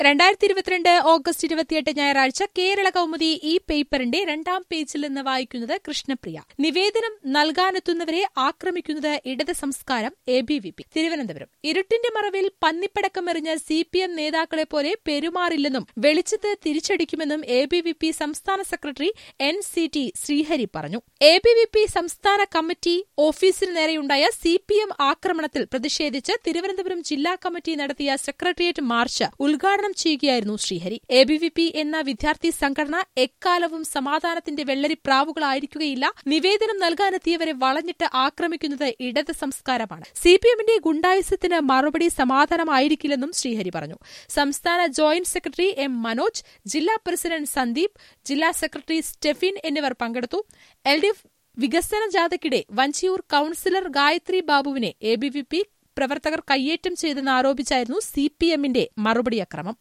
രണ്ടായിരത്തി ഇരുപത്തിരണ്ട് ഓഗസ്റ്റ് ഇരുപത്തിയെട്ട് ഞായറാഴ്ച കേരള കൗമുദി ഈ പേപ്പറിന്റെ രണ്ടാം പേജിൽ നിന്ന് വായിക്കുന്നത് കൃഷ്ണപ്രിയ നിവേദനം നൽകാനെത്തുന്നവരെ ആക്രമിക്കുന്നത് ഇടത് സംസ്കാരം A B V P Thiruvananthapuram ഇരുട്ടിന്റെ മറവിൽ പന്നിപ്പടക്കം എറിഞ്ഞ സി പി എം നേതാക്കളെ പോലെ പെരുമാറില്ലെന്നും വെളിച്ചത്ത് തിരിച്ചടിക്കുമെന്നും എ ബി വി പി സംസ്ഥാന secretary N C T Sreehari പറഞ്ഞു എ ബി വി പി സംസ്ഥാന കമ്മിറ്റി ഓഫീസിന് നേരെയുണ്ടായ സി പി എം ആക്രമണത്തിൽ പ്രതിഷേധിച്ച് തിരുവനന്തപുരം ജില്ലാ കമ്മിറ്റി നടത്തിയ സെക്രട്ടേറിയറ്റ് മാർച്ച് ഉദ്ഘാടനം ചെയ്യുകയായിരുന്നു Sreehari A B V P എന്ന വിദ്യാർത്ഥി സംഘടന എക്കാലവും സമാധാനത്തിന്റെ വെള്ളരിപ്രാവുകളായിരിക്കുകയില്ല നിവേദനം നൽകാനെത്തിയവരെ വളഞ്ഞിട്ട് ആക്രമിക്കുന്നത് ഇടത് സംസ്കാരമാണ് സി പി എമ്മിന്റെ ഗുണ്ടായുസത്തിന് മറുപടി സമാധാനമായിരിക്കില്ലെന്നും ശ്രീഹരി പറഞ്ഞു സംസ്ഥാന ജോയിന്റ് സെക്രട്ടറി എം മനോജ് ജില്ലാ പ്രസിഡന്റ് സന്ദീപ് ജില്ലാ സെക്രട്ടറി സ്റ്റെഫിൻ എന്നിവർ പങ്കെടുത്തു എൽ ഡി എഫ് വികസന ജാഥയ്ക്കിടെ വഞ്ചിയൂർ കൌൺസിലർ ഗായത്രി ബാബുവിനെ എ ബി വി പി പ്രവർത്തകർ കയ്യേറ്റം ചെയ്തെന്ന് ആരോപിച്ചായിരുന്നു സി പി എമ്മിന്റെ മറുപടി അക്രമം